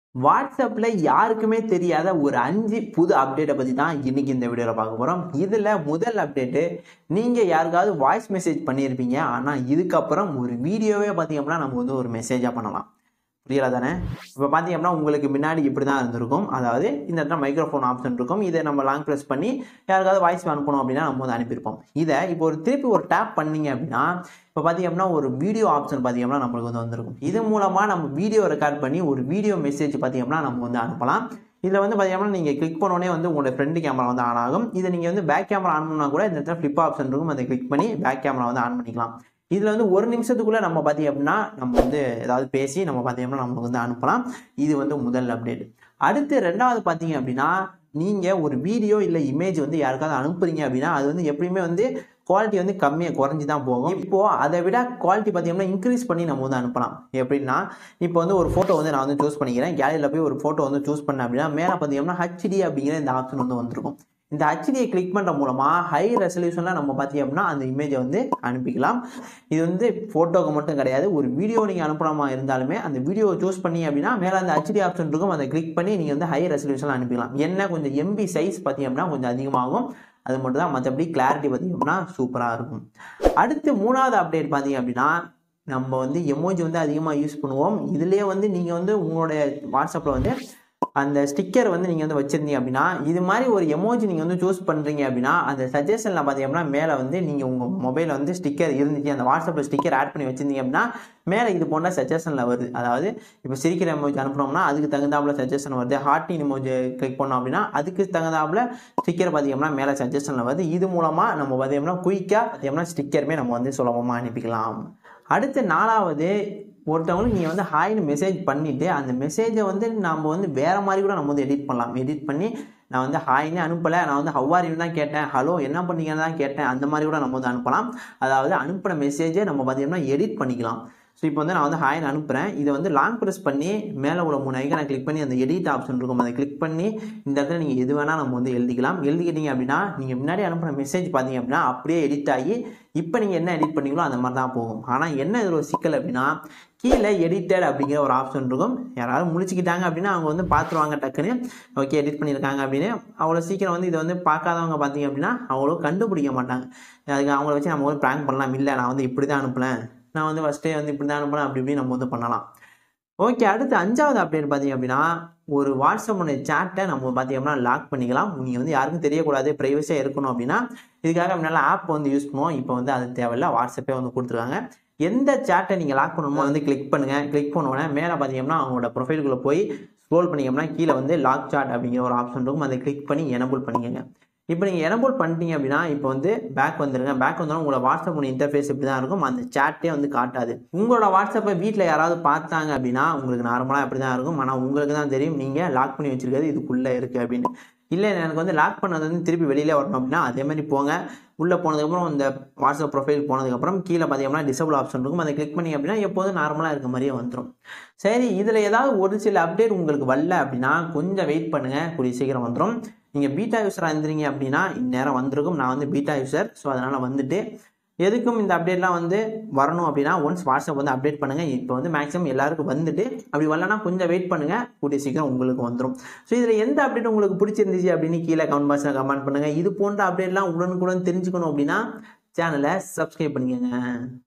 வாட்ஸ்அப்பில் யாருக்குமே தெரியாத ஒரு அஞ்சு புது அப்டேட்டை பற்றி தான் இன்னைக்கு இந்த வீடியோவில் பார்க்க போகிறோம் இதில் முதல் அப்டேட்டு நீங்கள் யாருக்காவது வாய்ஸ் மெசேஜ் பண்ணியிருப்பீங்க ஆனால் இதுக்கப்புறம் ஒரு வீடியோவே பார்த்தீங்க அப்படின்னா நம்ம வந்து ஒரு மெசேஜாக பண்ணலாம் புரியல தானே இப்போ பார்த்தீங்க அப்படின்னா உங்களுக்கு முன்னாடி இப்படி தான் இருந்திருக்கும் அதாவது இந்த இடத்துல மைக்ரோஃபோன் ஆப்ஷன் இருக்கும் இதை நம்ம லாங் ப்ரெஸ் பண்ணி யாருக்காவது வாய்ஸ் அனுப்பணும் அப்படின்னா நம்ம வந்து அனுப்பியிருப்போம் இதை இப்போ ஒரு திருப்பி ஒரு டேப் பண்ணீங்க அப்படின்னா இப்போ பார்த்தீங்க அப்படின்னா ஒரு வீடியோ ஆப்ஷன் பார்த்தீங்க அப்படின்னா நம்மளுக்கு வந்து வந்திருக்கும் இது மூலமாக நம்ம வீடியோ ரெக்கார்ட் பண்ணி ஒரு வீடியோ மெசேஜ் பார்த்தீங்க அப்படின்னா நம்ம வந்து அனுப்பலாம் இதில் வந்து பார்த்தீங்கன்னா நீங்கள் கிளிக் பண்ணோடனே வந்து உங்களோட ஃப்ரண்ட் கேமரா வந்து ஆன் ஆகும் இதை நீங்கள் வந்து பேக் கேமரா ஆன் பண்ணால் கூட இந்த இடத்துல ஃப்ளிப் ஆப்ஷன் இருக்கும் அதை கிளிக் பண்ணி பேக் கேமரா வந்து ஆன் பண்ணிக்கலாம் இதில் வந்து ஒரு நிமிஷத்துக்குள்ளே நம்ம பார்த்தீங்க அப்படின்னா நம்ம வந்து ஏதாவது பேசி நம்ம பார்த்தீங்கன்னா நமக்கு வந்து அனுப்பலாம் இது வந்து முதல் அப்டேட் அடுத்து ரெண்டாவது பார்த்தீங்க அப்படின்னா நீங்கள் ஒரு வீடியோ இல்லை இமேஜ் வந்து யாருக்காவது அனுப்புறீங்க அப்படின்னா அது வந்து எப்பயுமே வந்து குவாலிட்டி வந்து கம்மியாக குறைஞ்சி தான் போகும் இப்போது அதை விட குவாலிட்டி பார்த்தீங்கன்னா இன்க்ரீஸ் பண்ணி நம்ம வந்து அனுப்பலாம் எப்படின்னா இப்போ வந்து ஒரு ஃபோட்டோ வந்து நான் வந்து சூஸ் பண்ணிக்கிறேன் கேலரியில் போய் ஒரு ஃபோட்டோ வந்து சூஸ் பண்ணேன் அப்படின்னா மேலே பார்த்தீங்கன்னா ஹச்டி அப்படிங்கிற இந்த ஆப்ஷன் வந்து வந்திருக்கும் இந்த ஹச்டியை கிளிக் பண்ணுற மூலமாக ஹை ரெசல்யூஷனில் நம்ம பார்த்தீங்க அப்படின்னா அந்த இமேஜை வந்து அனுப்பிக்கலாம் இது வந்து ஃபோட்டோக்கு மட்டும் கிடையாது ஒரு வீடியோ நீங்கள் அனுப்பலாமா இருந்தாலுமே அந்த வீடியோவை சூஸ் பண்ணி அப்படின்னா மேலே அந்த ஹச்டி ஆப்ஷன் இருக்கும் அதை கிளிக் பண்ணி நீங்கள் வந்து ஹை ரெசல்யூஷனில் அனுப்பிக்கலாம் என்ன கொஞ்சம் எம்பி சைஸ் பார்த்தீங்க அப்படின்னா கொஞ்சம் அதிகமாகும் அது மட்டும் தான் மற்றபடி கிளாரிட்டி பார்த்தீங்க அப்படின்னா சூப்பராக இருக்கும் அடுத்து மூணாவது அப்டேட் பார்த்தீங்க அப்படின்னா நம்ம வந்து எமோஜி வந்து அதிகமாக யூஸ் பண்ணுவோம் இதுலேயே வந்து நீங்கள் வந்து உங்களுடைய வாட்ஸ்அப்பில் வந்து அந்த ஸ்டிக்கர் வந்து நீங்கள் வந்து வச்சுருந்தீங்க அப்படின்னா இது மாதிரி ஒரு எமோஜி நீங்கள் வந்து சூஸ் பண்ணுறீங்க அப்படின்னா அந்த சஜஷனில் பார்த்தீங்க அப்படின்னா மேலே வந்து நீங்கள் உங்கள் மொபைலில் வந்து ஸ்டிக்கர் இருந்துச்சு அந்த வாட்ஸ்அப்பில் ஸ்டிக்கர் ஆட் பண்ணி வச்சுருந்தீங்க அப்படின்னா மேலே இது போன்ற சஜஷனில் வருது அதாவது இப்போ சிரிக்கிற எமோஜி அனுப்புனோம்னா அதுக்கு தகுந்தாப்புல சஜஷன் வருது ஹார்ட்டின் எமோஜி கிளிக் பண்ணோம் அப்படின்னா அதுக்கு தகுந்தாப்புல ஸ்டிக்கர் பார்த்தீங்கன்னா மேலே சஜஷனில் வருது இது மூலமாக நம்ம பார்த்தீங்கன்னா குயிக்காக பார்த்தீங்கன்னா ஸ்டிக்கருமே நம்ம வந்து சுலபமாக அனுப்பிக்கலாம் அடுத்து நாலாவது ஒருத்தவங்களுக்கு நீங்கள் வந்து ஹாய்னு மெசேஜ் பண்ணிவிட்டு அந்த மெசேஜை வந்து நம்ம வந்து வேறு மாதிரி கூட நம்ம வந்து எடிட் பண்ணலாம் எடிட் பண்ணி நான் வந்து ஹாய்னே அனுப்பலை நான் வந்து ஹவ்வாரின்னு தான் கேட்டேன் ஹலோ என்ன பண்ணீங்கன்னு தான் கேட்டேன் அந்த மாதிரி கூட நம்ம வந்து அனுப்பலாம் அதாவது அனுப்பின மெசேஜை நம்ம பார்த்தீங்கன்னா எடிட் பண்ணிக்கலாம் ஸோ இப்போ வந்து நான் வந்து ஹாய்னு அனுப்புகிறேன் இதை வந்து லாங் ப்ரெஸ் பண்ணி மேலே உள்ள மூணு ஐக்கனை கிளிக் பண்ணி அந்த எடிட் ஆப்ஷன் இருக்கும் அதை கிளிக் பண்ணி இந்த இடத்துல நீங்கள் எது வேணால் நம்ம வந்து எழுதிக்கலாம் எழுதிக்கிட்டீங்க அப்படின்னா நீங்கள் முன்னாடி அனுப்புகிற மெசேஜ் பார்த்தீங்க அப்படின்னா அப்படியே எடிட் ஆகி இப்போ நீங்கள் என்ன எடிட் பண்ணீங்களோ அந்த மாதிரி தான் போகும் ஆனால் என்ன இதில் ஒரு சிக்கல் அப்படின்னா கீழே எடிட்டட் அப்படிங்கிற ஒரு ஆப்ஷன் இருக்கும் யாராவது முடிச்சுக்கிட்டாங்க அப்படின்னா அவங்க வந்து பார்த்துருவாங்க டக்குன்னு ஓகே எடிட் பண்ணியிருக்காங்க அப்படின்னு அவ்வளோ சீக்கிரம் வந்து இதை வந்து பார்க்காதவங்க பார்த்தீங்க அப்படின்னா அவ்வளோ கண்டுபிடிக்க மாட்டாங்க அதுக்கு அவங்கள வச்சு நம்ம வந்து ப்ராங்க் பண்ணலாம் இல்லை நான் வந்து இப்படி தான் அனுப்புனேன் நான் வந்து ஃபஸ்ட்டே வந்து இப்படி தான் அனுப்புனேன் அப்படி இப்படி நம்ம வந்து பண்ணலாம் ஓகே அடுத்து அஞ்சாவது அப்டேட் பார்த்தீங்க அப்படின்னா ஒரு வாட்ஸ்அப்புடைய சேட்டை நம்ம பார்த்தீங்கன்னா லாக் பண்ணிக்கலாம் நீங்கள் வந்து யாருக்கும் தெரியக்கூடாது ப்ரைவசியாக இருக்கணும் அப்படின்னா இதுக்காக முன்னால் ஆப் வந்து யூஸ் பண்ணுவோம் இப்போ வந்து அது தேவையில்ல வாட்ஸ்அப்பே வந்து கொடுத்துருக்காங்க எந்த சேட்டை நீங்கள் லாக் பண்ணணுமோ வந்து கிளிக் பண்ணுங்கள் கிளிக் பண்ணோடனே மேலே பார்த்தீங்கன்னா அவங்களோட ப்ரொஃபைலுக்குள்ளே போய் ஸ்க்ரோல் பண்ணிங்கன்னா கீழே வந்து லாக் சாட் அப்படிங்கிற ஒரு ஆப்ஷன் இருக்கும் அதை கிளிக் பண்ணி எனபிள் பண்ணிக்கோங்க இப்போ நீங்கள் எனபிள் பண்ணிட்டீங்க அப்படின்னா இப்போ வந்து பேக் வந்துருங்க பேக் வந்தாலும் உங்களோட வாட்ஸ்அப் இன்டர்ஃபேஸ் இப்படி தான் இருக்கும் அந்த சேட்டே வந்து காட்டாது உங்களோட வாட்ஸ்அப்பை வீட்டில் யாராவது பார்த்தாங்க அப்படின்னா உங்களுக்கு நார்மலாக அப்படி தான் இருக்கும் ஆனால் உங்களுக்கு தான் தெரியும் நீங்கள் லாக் பண்ணி வச்சிருக்கிறது இதுக்குள்ளே இருக்குது அப்படின்னு இல்லை எனக்கு வந்து லாக் பண்ணது வந்து திருப்பி வெளியிலே வரணும் அப்படின்னா அதே மாதிரி போங்க உள்ளே போனதுக்கப்புறம் இந்த வாட்ஸ்அப் ப்ரொஃபைல் போனதுக்கப்புறம் கீழே பார்த்தீங்கன்னா டிசபிள் ஆப்ஷன் இருக்கும் அதை கிளிக் பண்ணி அப்படின்னா எப்போதும் நார்மலாக இருக்க மாதிரியே வந்துடும் சரி இதில் ஏதாவது ஒரு சில அப்டேட் உங்களுக்கு வரல அப்படின்னா கொஞ்சம் வெயிட் பண்ணுங்கள் கூடிய சீக்கிரம் வந்துடும் நீங்கள் பீட்டா யூஸராக இருந்தீங்க அப்படின்னா இந்நேரம் வந்திருக்கும் நான் வந்து பீட்டா யூஸர் ஸோ அதனால் வந்துட்டு எதுக்கும் இந்த அப்டேட்லாம் வந்து வரணும் அப்படின்னா ஒன்ஸ் வாட்ஸ்அப் வந்து அப்டேட் பண்ணுங்கள் இப்போ வந்து மேக்ஸிமம் எல்லாருக்கும் வந்துட்டு அப்படி வரலன்னா கொஞ்சம் வெயிட் பண்ணுங்கள் கூடிய சீக்கிரம் உங்களுக்கு வந்துடும் ஸோ இதில் எந்த அப்டேட் உங்களுக்கு பிடிச்சிருந்துச்சு அப்படின்னு கீழே கமெண்ட் பாக்ஸில் கமெண்ட் பண்ணுங்கள் இது போன்ற அப்டேட்லாம் உடனுக்குடன் தெரிஞ்சுக்கணும் அப்படின்னா சேனலை சப்ஸ்கிரைப் பண்ணிக்கோங்க